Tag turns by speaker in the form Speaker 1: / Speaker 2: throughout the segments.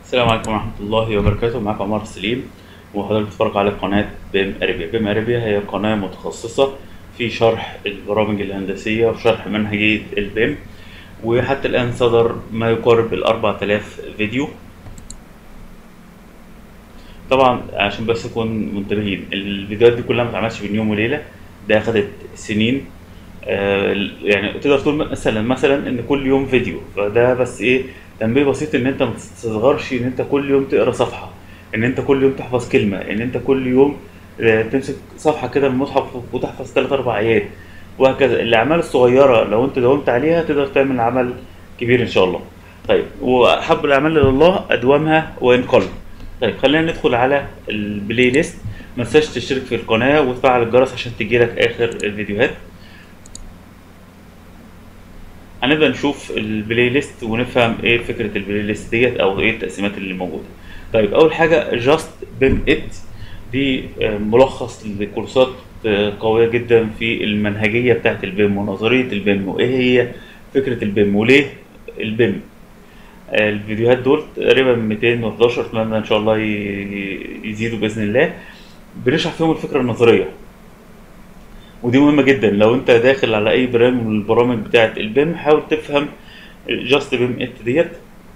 Speaker 1: السلام عليكم ورحمة الله وبركاته معاكم عمر سليم وحضرتك بتتفرج على قناة بيم أريبيا بيم أريبيا هي قناة متخصصة في شرح البرامج الهندسية وشرح منهجية البيم وحتى الآن صدر ما يقارب الأربع آلاف فيديو طبعا عشان بس نكون منتبهين الفيديوهات دي كلها ما اتعملتش بين يوم وليلة ده أخدت سنين آه، يعني تقدر تقول مثلا مثلا ان كل يوم فيديو فده بس ايه تنبيه بسيط ان انت ما تستصغرش ان انت كل يوم تقرا صفحه ان انت كل يوم تحفظ كلمه ان انت كل يوم آه، تمسك صفحه كده من المصحف وتحفظ ثلاث اربع ايات وهكذا الاعمال الصغيره لو انت داومت عليها تقدر تعمل عمل كبير ان شاء الله طيب واحب الاعمال الى الله ادومها وان قل طيب خلينا ندخل على البلاي ليست ما تنساش تشترك في القناه وتفعل الجرس عشان تجيلك اخر الفيديوهات هنبدا نشوف البلاي ليست ونفهم ايه فكره البلاي ليست ديت او ايه التقسيمات اللي موجوده طيب اول حاجه جاست بيم ات دي آه، ملخص لكورسات آه، قويه جدا في المنهجيه بتاعه البيم ونظريه البيم وايه هي فكره البيم وليه البيم آه، الفيديوهات دول تقريبا 211 اتمنى ان شاء الله ي- يزيدوا باذن الله بنشرح فيهم الفكره النظريه ودي مهمة جدا لو انت داخل على اي برنامج من البرامج بتاعة البيم حاول تفهم جاست بيم ات ديت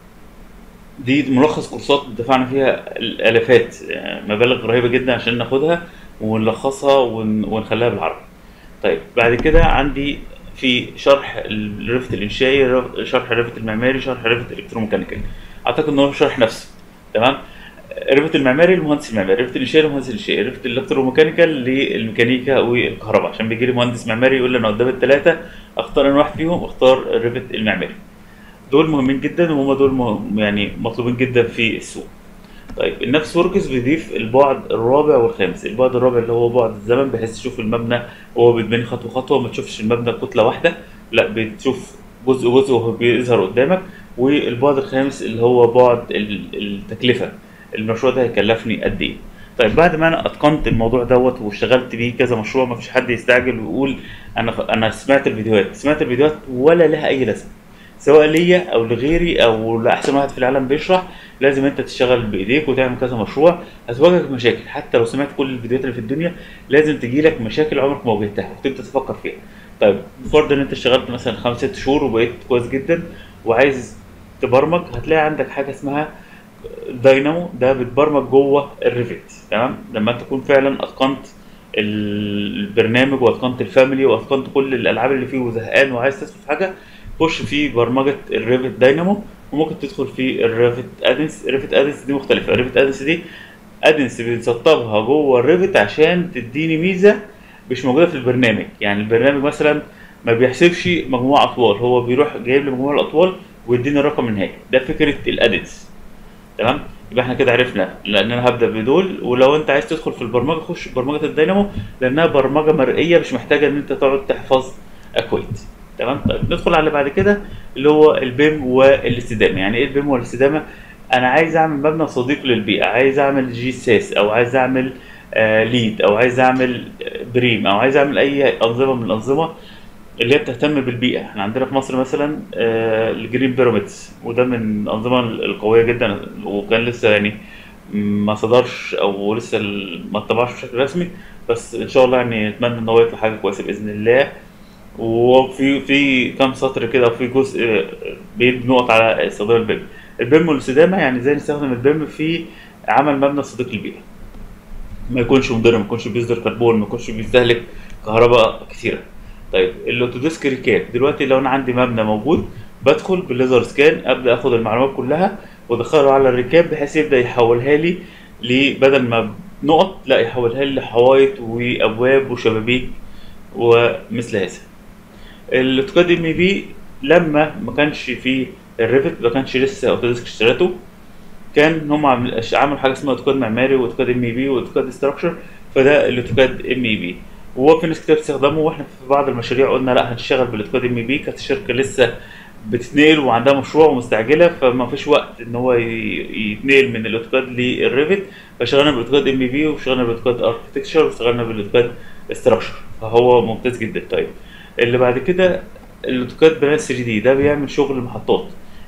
Speaker 1: دي ملخص كورسات دفعنا فيها الالافات يعني مبالغ رهيبة جدا عشان ناخدها ونلخصها ون- ونخليها بالعربي طيب بعد كده عندي في شرح الريفت الانشائي رف- شرح الريفت المعماري شرح الريفت الالكتروميكانيكال اعتقد ان هو شرح نفسه تمام ريفت المعماري المهندس المعماري ريفت الانشائي المهندس الانشائي ريفت الالكتروميكانيكال للميكانيكا والكهرباء عشان بيجي لي مهندس معماري يقول لي انا قدام الثلاثه اختار انا واحد فيهم اختار ريفت المعماري دول مهمين جدا وهم دول مهم يعني مطلوبين جدا في السوق طيب النفس وركس بيضيف البعد الرابع والخامس البعد الرابع اللي هو بعد الزمن بحيث تشوف المبنى وهو بيتبني خطوه خطوه ما تشوفش المبنى كتله واحده لا بتشوف جزء جزء وهو بيظهر قدامك والبعد الخامس اللي هو بعد ال- التكلفه المشروع ده هيكلفني قد ايه طيب بعد ما انا اتقنت الموضوع دوت واشتغلت بيه كذا مشروع ما فيش حد يستعجل ويقول انا انا سمعت الفيديوهات سمعت الفيديوهات ولا لها اي لازمه سواء ليا او لغيري او لاحسن واحد في العالم بيشرح لازم انت تشتغل بايديك وتعمل كذا مشروع هتواجهك مشاكل حتى لو سمعت كل الفيديوهات اللي في الدنيا لازم تجيلك مشاكل عمرك ما واجهتها وتبدا تفكر فيها طيب بفرض ان انت اشتغلت مثلا خمس ست شهور وبقيت كويس جدا وعايز تبرمج هتلاقي عندك حاجه اسمها داينامو ده بتبرمج جوه الريفت تمام لما انت تكون فعلا اتقنت البرنامج واتقنت الفاميلي واتقنت كل الالعاب اللي فيه وزهقان وعايز تدخل في حاجه خش في برمجه الريفت داينامو وممكن تدخل في الريفت ادنس ريفت ادنس دي مختلفه الريفت ادنس دي ادنس بنسطبها جوه الريفت عشان تديني ميزه مش موجوده في البرنامج يعني البرنامج مثلا ما بيحسبش مجموع اطوال هو بيروح جايب لي مجموع الاطوال ويديني الرقم النهائي ده فكره الادنس تمام يبقى احنا كده عرفنا لان انا هبدا بدول ولو انت عايز تدخل في البرمجه خش برمجه الدينامو لانها برمجه مرئيه مش محتاجه ان انت تقعد تحفظ اكواد تمام طيب ندخل على بعد كده اللي هو البيم والاستدامه يعني ايه البيم والاستدامه انا عايز اعمل مبنى صديق للبيئه عايز اعمل جي ساس او عايز اعمل آه ليد او عايز اعمل آه، بريم او عايز اعمل اي انظمه من الانظمه اللي هي بتهتم بالبيئه احنا عندنا في مصر مثلا آه، الجرين بيراميدز وده من الانظمه القويه جدا وكان لسه يعني ما صدرش او لسه ال- ما اتطبعش بشكل رسمي بس ان شاء الله يعني نتمنى ان هو يطلع حاجه كويسه باذن الله وفي في كام سطر كده وفي جزء آه، بيدي نقط على استخدام البيم البيم والاستدامه يعني ازاي نستخدم البيم في عمل مبنى صديق للبيئه ما يكونش مضر ما يكونش بيصدر كربون ما يكونش بيستهلك كهرباء كتيره طيب الاوتوديسك ريكاب دلوقتي لو انا عندي مبنى موجود بدخل بالليزر سكان ابدا اخد المعلومات كلها وادخلها على الركاب بحيث يبدا يحولها لي ل- بدل ما نقط لا يحولها لي لحوايط وابواب وشبابيك ومثل هذا الاوتوكاد ام بي لما ما كانش فيه الريفت ما كانش لسه اوتوديسك اشتريته كان هم عامل- عملوا حاجه اسمها اوتوكاد معماري واوتوكاد ام بي واوتوكاد ستراكشر فده الاوتوكاد ام بي وهو في ناس كتير بتستخدمه واحنا في بعض المشاريع قلنا لا هنشتغل بالاوتوكاد ام بي كانت الشركه لسه بتتنقل وعندها مشروع ومستعجله فما فيش وقت ان هو ي- يتنقل من الاوتوكاد للريفت فاشتغلنا بالاوتوكاد ام بي واشتغلنا بالاوتوكاد اركتكشر واشتغلنا بالاوتوكاد ستراكشر فهو ممتاز جدا طيب اللي بعد كده الاوتوكاد بلان 3 دي ده بيعمل شغل المحطات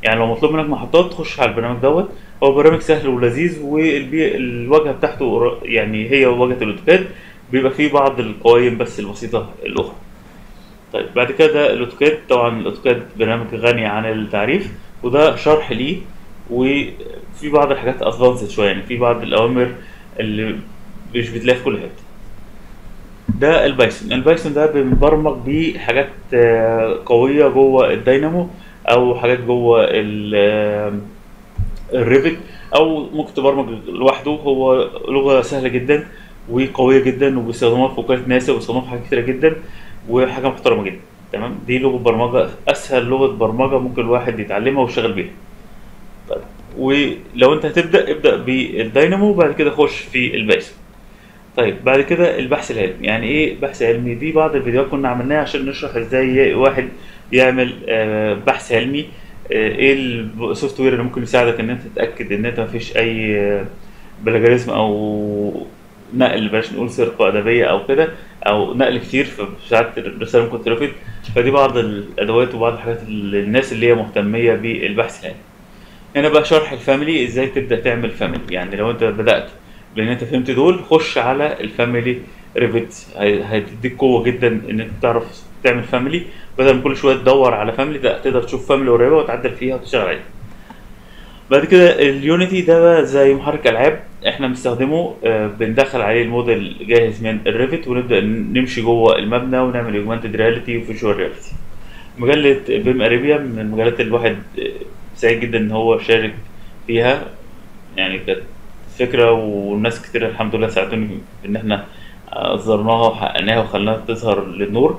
Speaker 1: يعني لو مطلوب منك محطات تخش على البرنامج دوت هو برنامج سهل ولذيذ والواجهه بتاعته قر- يعني هي واجهه الاوتوكاد بيبقى فيه بعض القوائم بس البسيطه الاخرى طيب بعد كده ده الاوتوكاد طبعا الاوتوكاد برنامج غني عن التعريف وده شرح ليه وفي بعض الحاجات ادفانسد شويه يعني في بعض الاوامر اللي مش بتلاقيها في كل حته ده البايثون البايثون ده بنبرمج بيه حاجات آه، قويه جوه الداينامو او حاجات جوه ال- آه، الريفت او ممكن تبرمج لوحده هو لغه سهله جدا وقويه جدا وبيستخدموها في وكاله ناسا وبيستخدموها في حاجات كتيره جدا وحاجه محترمه جدا تمام دي لغه برمجه اسهل لغه برمجه ممكن الواحد يتعلمها ويشتغل بيها طيب ولو انت هتبدا ابدا بالداينامو وبعد كده خش في البايثون طيب بعد كده البحث العلمي يعني ايه بحث علمي دي بعض الفيديوهات كنا عملناها عشان نشرح ازاي واحد يعمل آه، بحث علمي آه، ايه السوفت وير اللي ممكن يساعدك ان انت تتاكد ان انت مفيش اي آه، بلاجاريزم او نقل بلاش نقول سرقه ادبيه او كده او نقل كتير فساعات الرساله ممكن ترفض فدي بعض الادوات وبعض الحاجات اللي الناس اللي هي مهتميه بالبحث العلمي هنا بقى شرح الفاميلي ازاي تبدا تعمل فاميلي يعني لو انت بدات بان انت فهمت دول خش على الفاميلي ريفت هتديك قوه جدا ان انت تعرف تعمل فاميلي بدل ما كل شويه تدور على فاميلي لا تقدر تشوف فاميلي قريبه وتعدل فيها وتشتغل عليها بعد كده اليونيتي ده بقى زي محرك العاب احنا بنستخدمه آه، بندخل عليه الموديل جاهز من الريفت ونبدا نمشي جوه المبنى ونعمل اوجمانتد رياليتي وفيجوال رياليتي مجله بيم اريبيا من المجلات اللي الواحد آه، سعيد جدا ان هو شارك فيها يعني كانت فكره والناس كتير الحمد لله ساعدوني في ان احنا اصدرناها وحققناها وخلناها تظهر للنور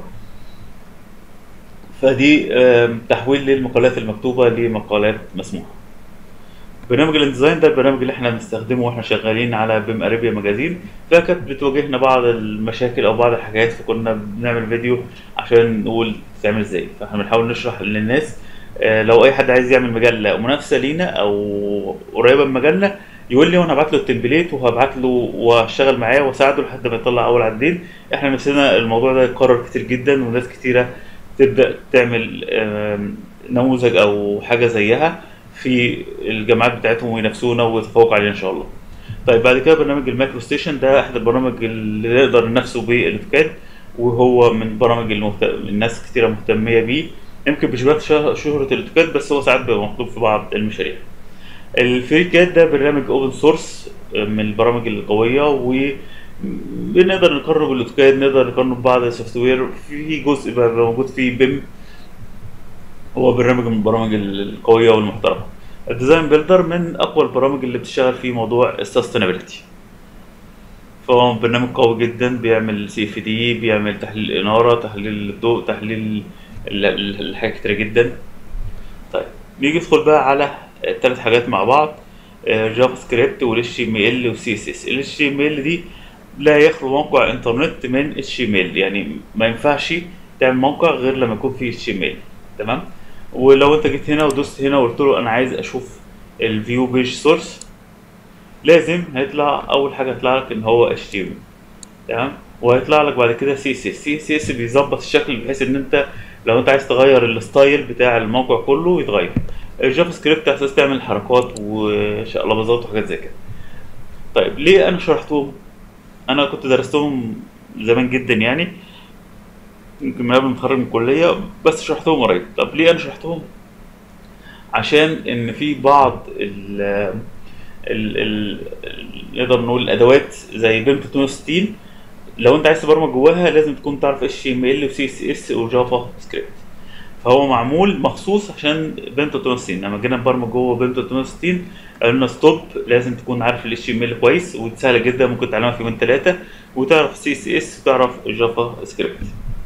Speaker 1: فدي آم، تحويل للمقالات المكتوبه لمقالات مسموعه برنامج الانديزاين ده البرنامج اللي احنا بنستخدمه واحنا شغالين على بيم اريبيا مجازين فكانت بتواجهنا بعض المشاكل او بعض الحاجات فكنا بنعمل فيديو عشان نقول تعمل ازاي فاحنا بنحاول نشرح للناس آه، لو اي حد عايز يعمل مجله منافسه لينا او قريبه من مجالنا يقول لي وانا هبعت له التمبليت وهبعت له واشتغل معاه واساعده لحد ما يطلع اول عدين احنا نفسنا الموضوع ده يتكرر كتير جدا وناس كتيره تبدا تعمل آم، نموذج او حاجه زيها في الجامعات بتاعتهم وينافسونا ويتفوقوا علينا ان شاء الله. طيب بعد كده برنامج المايكرو ستيشن ده احد البرامج اللي نقدر ننافسه بالاوتوكاد وهو من البرامج اللي مهت... الناس كتيره مهتميه بيه يمكن مش بس شه- شهره الاوتوكاد بس هو ساعات بيبقى مطلوب في بعض المشاريع. الفري كاد ده برنامج اوبن سورس من البرامج القويه و بنقدر نقارنه بالاوتوكاد نقدر نقارنه ببعض السوفت وير في جزء بقى بيبقى موجود فيه بيم هو برنامج من البرامج القويه والمحترمه الديزاين بيلدر من اقوى البرامج اللي بتشتغل في موضوع السستينابيلتي فهو برنامج قوي جدا بيعمل سي اف دي بيعمل تحليل اناره تحليل الضوء تحليل ال- ال- الحاجات كتيره جدا طيب نيجي ندخل بقى على الثلاث حاجات مع بعض آه، جافا سكريبت والاتش ام ال والسي اس اس الاتش ام ال دي لا يخلو موقع انترنت من اتش ام ال يعني ما ينفعش تعمل موقع غير لما يكون فيه اتش ام ال تمام ولو انت جيت هنا ودوست هنا وقلت له انا عايز اشوف الفيو بيج سورس لازم هيطلع اول حاجه هيطلع لك ان هو اتش تي ام تمام وهيطلع لك بعد كده سي اس اس سي اس اس بيظبط الشكل بحيث ان انت لو انت عايز تغير الستايل بتاع الموقع كله يتغير الجافا سكريبت على اساس تعمل حركات وشقلباظات وحاجات زي كده طيب ليه انا شرحتهم انا كنت درستهم زمان جدا يعني يمكن من قبل ما اتخرج من الكليه بس شرحتهم قريب طب ليه انا شرحتهم عشان ان في بعض ال ال ال ال- نقدر نقول الادوات زي بيم 360 لو انت عايز تبرمج جواها لازم تكون تعرف اتش ام ال وسي اس اس وجافا سكريبت فهو معمول مخصوص عشان بيم 360 لما جينا نبرمج جوه بيم 360 قالوا لنا ستوب لازم تكون عارف الاتش ام ال كويس وسهله جدا ممكن تتعلمها في يومين ثلاثه وتعرف سي اس اس وتعرف جافا سكريبت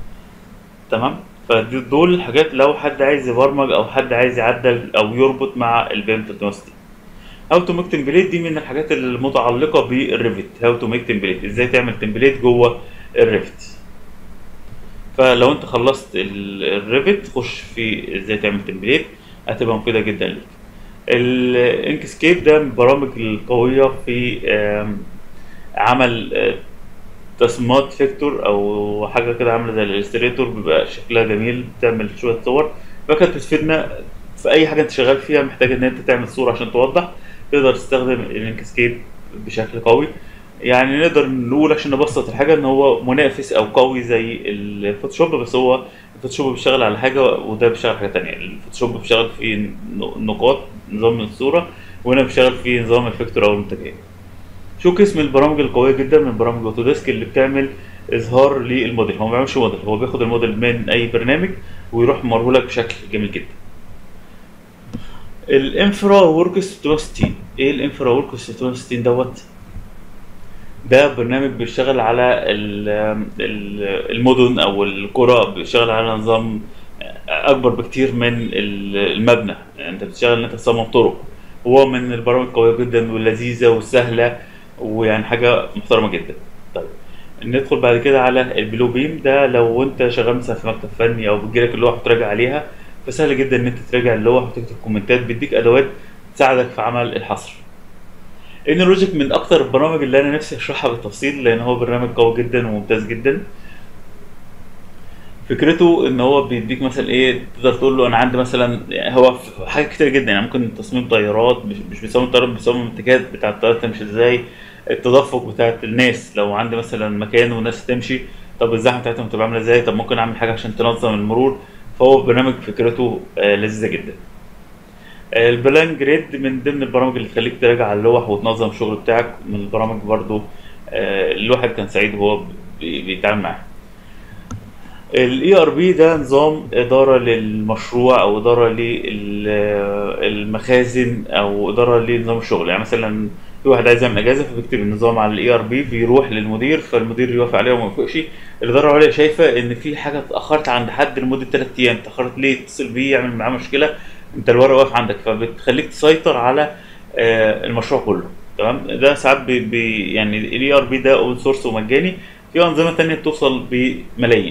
Speaker 1: تمام فدي دول حاجات لو حد عايز يبرمج او حد عايز يعدل او يربط مع البيم 360 هاو تو ميك تمبليت دي من الحاجات المتعلقه بالريفت هاو تو ميك تمبليت ازاي تعمل تمبليت جوه الريفت فلو انت خلصت ال- الريفت خش في ازاي تعمل تمبليت هتبقى مفيده جدا ليك الانكسكيب ده من البرامج القويه في آم، عمل آه، تصميمات فيكتور او حاجه كده عامله زي الالستريتور بيبقى شكلها جميل بتعمل شويه صور فكانت بتفيدنا في اي حاجه انت شغال فيها محتاج ان انت تعمل صوره عشان توضح تقدر تستخدم اللينكسكيب بشكل قوي يعني نقدر نقول عشان نبسط الحاجه ان هو منافس او قوي زي الفوتوشوب بس هو الفوتوشوب بيشتغل على حاجه وده بيشتغل على حاجه تانية الفوتوشوب بيشتغل في نقاط نظام الصوره وهنا بيشتغل في نظام الفيكتور او المنتجات شو قسم البرامج القويه جدا من برامج اوتوديسك اللي بتعمل اظهار للموديل هو ما بيعملش موديل هو بياخد الموديل من اي برنامج ويروح مرهولك بشكل جميل جدا الانفرا ورك 360 ايه الانفرا ورك 360 دوت ده برنامج بيشتغل على ال- ال- المدن او القرى بيشتغل على نظام اكبر بكتير من ال- المبنى يعني انت بتشتغل ان انت تصمم طرق هو من البرامج القويه جدا واللذيذه والسهله ويعني حاجه محترمه جدا طيب ندخل بعد كده على البلو بيم ده لو انت شغال مثلا في مكتب فني او بتجيلك اللوحه وتراجع عليها فسهل جدا ان انت تراجع اللوحه وتكتب كومنتات بيديك ادوات تساعدك في عمل الحصر انولوجيك من اكتر البرامج اللي انا نفسي اشرحها بالتفصيل لان هو برنامج قوي جدا وممتاز جدا فكرته ان هو بيديك مثلا ايه تقدر تقول له انا عندي مثلا هو في حاجات كتير جدا يعني ممكن تصميم طيارات مش مش بيصمم طيارات بيصمم المنتجات بتاع الطيارات تمشي ازاي التدفق بتاعت الناس لو عندي مثلا مكان والناس تمشي طب الزحمه بتاعتهم تبقى عامله ازاي طب ممكن اعمل حاجه عشان تنظم المرور فهو برنامج فكرته آه، لذيذه جدا آه، البلان جريد من ضمن البرامج اللي تخليك تراجع على اللوح وتنظم الشغل بتاعك من البرامج برضو آه، الواحد كان سعيد وهو بي- بيتعامل معاه الاي ار بي ده نظام اداره للمشروع او اداره للمخازن او اداره لنظام الشغل يعني مثلا في واحد عايز يعمل اجازه فبيكتب النظام على الاي ار بي بيروح للمدير فالمدير يوافق عليه وما يوافقش الاداره العليا شايفه ان في حاجه اتاخرت عند حد لمده ثلاث ايام اتاخرت ليه اتصل بيه يعمل معاه مشكله انت الورق واقف عندك فبتخليك تسيطر على آه، المشروع كله تمام ده ساعات بي بي يعني الاي ار بي ده اوبن سورس ومجاني في انظمه تانية بتوصل بملايين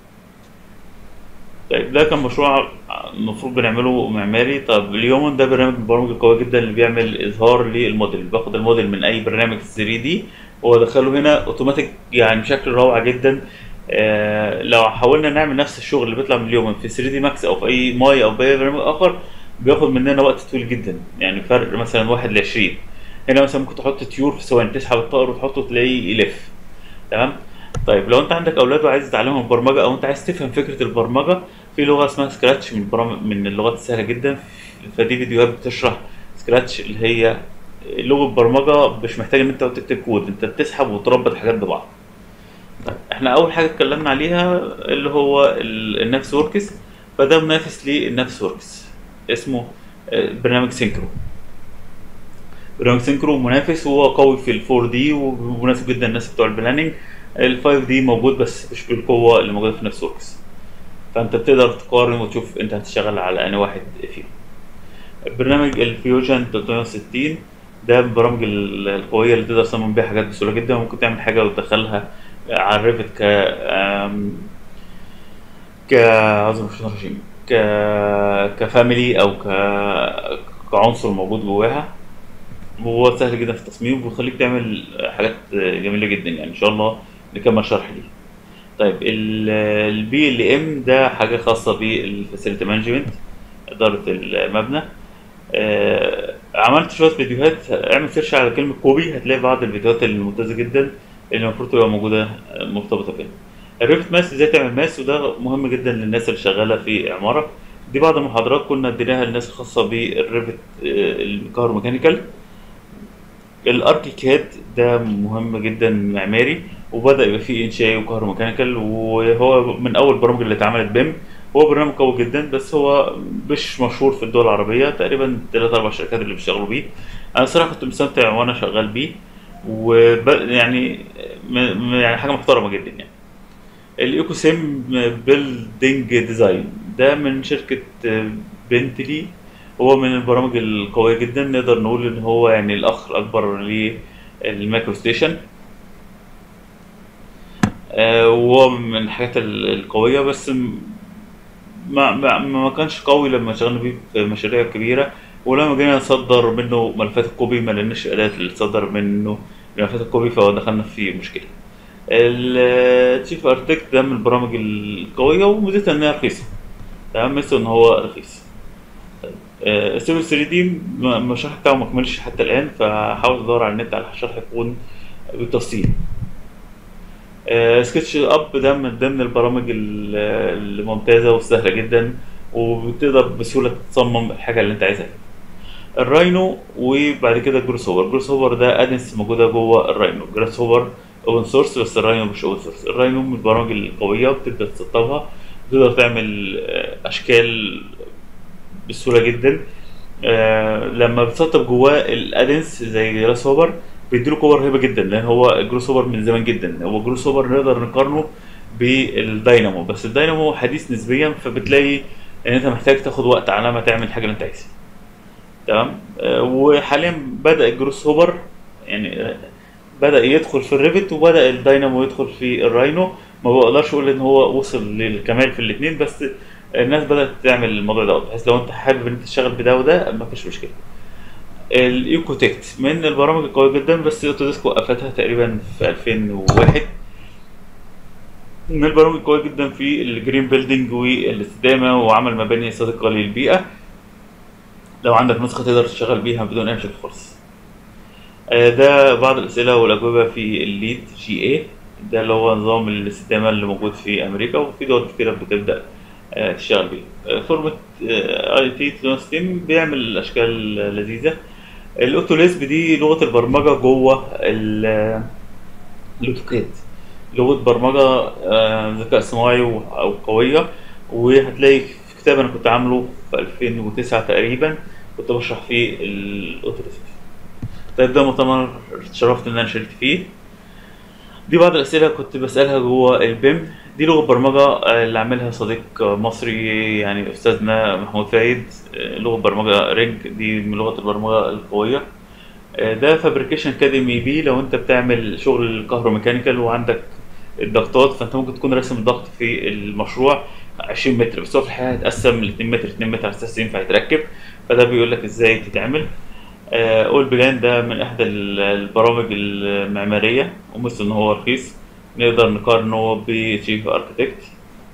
Speaker 1: طيب ده كان مشروع المفروض بنعمله معماري طب اليوم ده برنامج من البرامج القوية جدا اللي بيعمل إظهار للموديل باخد الموديل من أي برنامج 3 دي وأدخله هنا أوتوماتيك يعني بشكل روعة جدا آه لو حاولنا نعمل نفس الشغل اللي بيطلع من اليوم في 3 دي ماكس أو في أي ماي أو في أي برنامج آخر بياخد مننا وقت طويل جدا يعني فرق مثلا واحد ل 20 هنا مثلا ممكن تحط تيور في ثواني تسحب الطائر وتحطه تلاقيه يلف تمام طيب لو انت عندك اولاد وعايز تعلمهم البرمجه او انت عايز تفهم فكره البرمجه في لغه اسمها سكراتش من البرامج من اللغات السهله جدا فدي فيديوهات بتشرح سكراتش اللي هي لغه برمجه مش محتاج ان انت تكتب كود انت بتسحب وتربط حاجات ببعض طيب احنا اول حاجه اتكلمنا عليها اللي هو ال- النفس وركس فده منافس للنفس وركس اسمه آه، برنامج سينكرو برنامج سينكرو منافس وهو قوي في ال 4 دي ومناسب جدا الناس بتوع البلاننج ال 5 دي موجود بس مش بالقوه اللي موجوده في نفس وركس فانت بتقدر تقارن وتشوف انت هتشتغل على انهي واحد فيهم برنامج الفيوجن 360 ده من البرامج ال- القويه اللي تقدر تصمم بيها حاجات بسهوله جدا ممكن تعمل حاجه وتدخلها على الريفت ك آم، ك عظم مش رجيم ك كفاميلي او ك كعنصر موجود جواها وهو سهل جدا في التصميم وبيخليك تعمل حاجات جميله جدا يعني ان شاء الله نكمل شرح ليه طيب البي ال ام ده حاجه خاصه بالفاسيلتي مانجمنت اداره المبنى آه، عملت شويه فيديوهات اعمل سيرش على كلمه كوبي هتلاقي بعض الفيديوهات الممتازه جدا اللي المفروض تبقى موجوده آه، مرتبطه بيها الريفت ماس ازاي تعمل ماس وده مهم جدا للناس اللي شغاله في عماره دي بعض المحاضرات كنا اديناها للناس الخاصه بالريفت آه، الكهروميكانيكال الاركيكاد ده مهم جدا معماري وبدا يبقى فيه انشائي وكهروميكانيكال وهو من اول البرامج اللي اتعملت بيم هو برنامج قوي جدا بس هو مش مشهور في الدول العربيه تقريبا ثلاث اربع شركات اللي بيشتغلوا بيه انا صراحه كنت مستمتع وانا شغال بيه وب يعني م... م- يعني حاجه محترمه جدا يعني الايكو سيم بيلدينج ديزاين ده من شركه بنتلي هو من البرامج القويه جدا نقدر نقول ان هو يعني الاخ الاكبر للمايكرو ستيشن آه، وهو من الحاجات ال- القويه بس م- ما ما ما كانش قوي لما اشتغلنا بيه في مشاريع كبيره ولما جينا نصدر منه ملفات الكوبي ما لقيناش اداه اللي تصدر منه ملفات الكوبي فدخلنا في مشكله التشيف ارتكت ده من البرامج القويه وميزتها انها رخيصه تمام مثل ان هو رخيص طيب السيفل 3 دي م- الشرح بتاعه ما كملش حتى الان فحاول ادور على النت على شرح يكون بالتفصيل سكتش اب ده من ضمن البرامج ال- الممتازه والسهله جدا وبتقدر بسهوله تصمم الحاجه اللي انت عايزها الراينو وبعد كده جروس هوبر جروس هوبر ده ادنس موجوده جوه الراينو جروس هوبر اوبن سورس بس الراينو مش اوبن سورس الراينو من البرامج القويه بتبدا تسطبها تقدر تعمل آه، اشكال بسهوله جدا آه، لما بتسطب جواه الادنس زي جراس هوبر بيديله قوه رهيبه جدا لان هو جروس هوبر من زمان جدا هو جروس هوبر نقدر نقارنه بالداينامو بس الداينامو حديث نسبيا فبتلاقي ان انت محتاج تاخد وقت على ما تعمل الحاجه اللي انت عايزها تمام آه، وحاليا بدا الجروس هوبر يعني آه، بدا يدخل في الريفت وبدا الداينامو يدخل في الراينو ما بقدرش اقول ان هو وصل للكمال في الاثنين بس الناس بدات تعمل الموضوع ده بحيث لو انت حابب ان انت تشتغل بده وده ما فيش مشكله الايكوتكت من البرامج القويه جدا بس اوتوديسك وقفتها تقريبا في 2001 من البرامج القويه جدا في الجرين بيلدينج والاستدامه وعمل مباني صديقه للبيئه لو عندك نسخه تقدر تشتغل بيها بدون اي مشاكل خالص آه، ده بعض الاسئله والاجوبه في الليد جي اي ده اللي هو نظام الاستدامه اللي موجود في امريكا وفي دول كتير بتبدا آه، تشتغل بيه فورمة اي تي 62 بيعمل اشكال لذيذه الاوتوليسب دي لغه البرمجه جوه ال- الاوتوكاد لغه برمجه آه، ذكاء صناعي و- او قويه وهتلاقي في كتاب انا كنت عامله في 2009 تقريبا كنت بشرح فيه الاوتوليسب طيب ده مؤتمر اتشرفت ان انا شاركت فيه دي بعض الأسئلة كنت بسألها جوه البيم دي لغة برمجة آه، اللي عاملها صديق آه، مصري يعني أستاذنا محمود فايد آه، لغة برمجة رينج دي من لغة البرمجة القوية آه، ده فابريكيشن اكاديمي بي لو انت بتعمل شغل كهروميكانيكال وعندك الضغطات فانت ممكن تكون راسم الضغط في المشروع 20 متر بس هو في الحقيقة هيتقسم ل 2 متر 2 متر على اساس ينفع يتركب فده بيقول لك ازاي تتعمل اول بلان ده من احدى ال- البرامج المعماريه ومثل ان هو رخيص نقدر نقارنه بتشيف اركتكت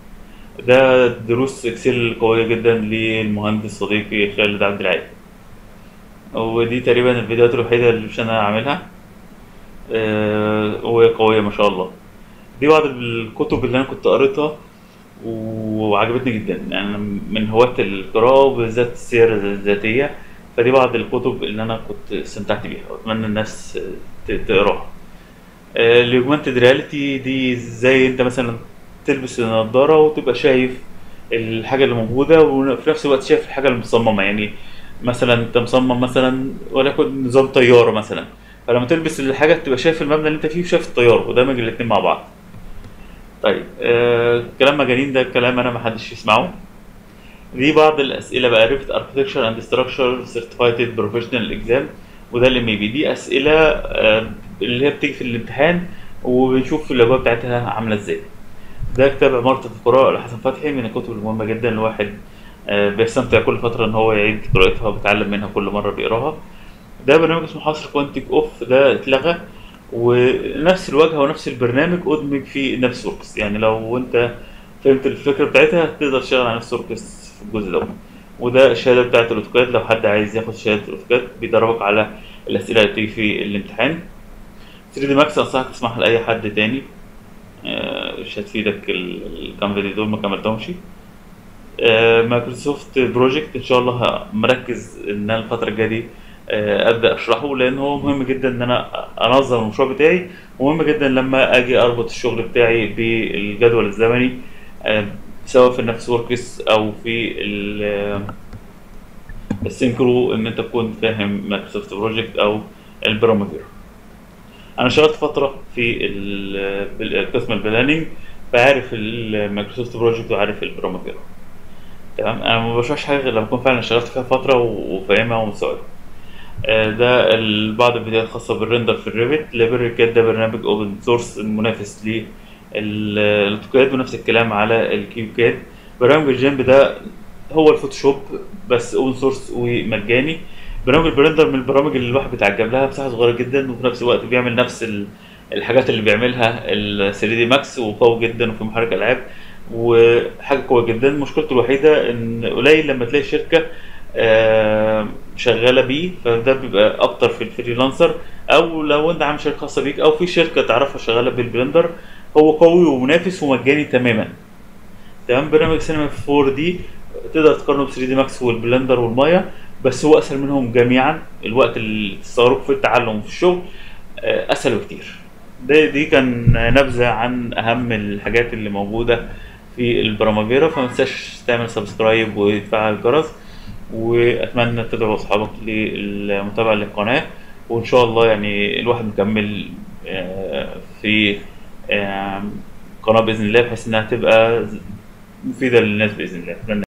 Speaker 1: ده دروس اكسل قويه جدا للمهندس صديقي خالد عبد العال ودي تقريبا الفيديوهات الوحيده اللي مش انا عاملها آه، وهي قويه ما شاء الله دي بعض الكتب اللي انا كنت قريتها وعجبتني جدا يعني أنا من هواة القراءة وبالذات السير الذاتية فدي بعض الكتب اللي أنا كنت استمتعت بيها وأتمنى الناس ت- تقراها. اليوجمانتد رياليتي دي ازاي انت مثلا تلبس النضارة وتبقى شايف الحاجة اللي موجودة وفي نفس الوقت شايف الحاجة المصممة يعني مثلا انت مصمم مثلا وليكن نظام طيارة مثلا فلما تلبس الحاجة تبقى شايف المبنى اللي انت فيه وشايف الطيارة ودمج الاتنين مع بعض. طيب آه كلام مجانين ده كلام انا محدش يسمعه دي بعض الاسئله بقى ريفت اركتكشر اند ستراكشر سيرتيفايد بروفيشنال اكزام وده اللي ميبي دي اسئله آه اللي هي بتيجي في الامتحان وبنشوف الاجوبه بتاعتها عامله ازاي ده كتاب عمارة الفقراء لحسن فتحي من الكتب المهمة جدا الواحد آه، بيستمتع كل فترة إن هو يعيد قراءتها وبيتعلم منها كل مرة بيقراها. ده برنامج اسمه حصر كوانتيك أوف ده اتلغى ونفس الواجهة ونفس البرنامج أدمج في نفس وركس يعني لو أنت فهمت الفكرة بتاعتها تقدر تشتغل على نفس وركس في الجزء ده. وده الشهادة بتاعت الأوتوكاد لو حد عايز ياخد شهادة الأوتوكاد بيدربك على الأسئلة اللي بتيجي في الامتحان. 3 دي ماكس أنصحك تسمعها لأي حد تاني آه، مش هتفيدك ال- الكام فيديو دول ما كملتهمش آه، مايكروسوفت بروجكت ان شاء الله مركز ان انا الفتره الجايه دي آه، ابدا اشرحه لان هو مهم جدا ان انا انظم المشروع بتاعي ومهم جدا لما اجي اربط الشغل بتاعي بالجدول الزمني آه، سواء في النفس وركس او في ال- السينكرو ان انت تكون فاهم مايكروسوفت بروجكت او البرامافير انا اشتغلت فتره في ال- بال- قسم البلاننج فعارف المايكروسوفت بروجكت وعارف البرامافير تمام انا ما بشرحش حاجه غير لما اكون فعلا اشتغلت فيها فتره و- وفاهمها ومستوعبها آه، ده ال- بعض الفيديوهات الخاصه بالريندر في الريفت ليبرري كاد ده برنامج اوبن سورس المنافس للاوتوكاد ونفس الكلام على الكيو كاد برنامج الجيمب ده هو الفوتوشوب بس اوبن سورس ومجاني برنامج البرندر من البرامج اللي الواحد بيتعجب لها مساحه صغيره جدا وفي نفس الوقت بيعمل نفس ال- الحاجات اللي بيعملها ال 3 دي ماكس وقوي جدا وفي محرك العاب وحاجه قويه جدا مشكلته الوحيده ان قليل لما تلاقي شركه آه، شغاله بيه فده بيبقى اكتر في الفريلانسر او لو انت عامل شركه خاصه بيك او في شركه تعرفها شغاله بالبلندر هو قوي ومنافس ومجاني تماما تمام برنامج سينما 4 دي تقدر تقارنه ب 3 دي ماكس والبلندر والمايا بس هو اسهل منهم جميعا الوقت اللي تستغرقه في التعلم وفي الشغل آه، اسهل بكتير ده دي كان نبذه عن اهم الحاجات اللي موجوده في البرامجيرا فما تنساش تعمل سبسكرايب وتفعل الجرس واتمنى تدعو اصحابك للمتابعه للقناه وان شاء الله يعني الواحد مكمل آه، في آه، قناه باذن الله بحيث انها تبقى مفيده للناس باذن الله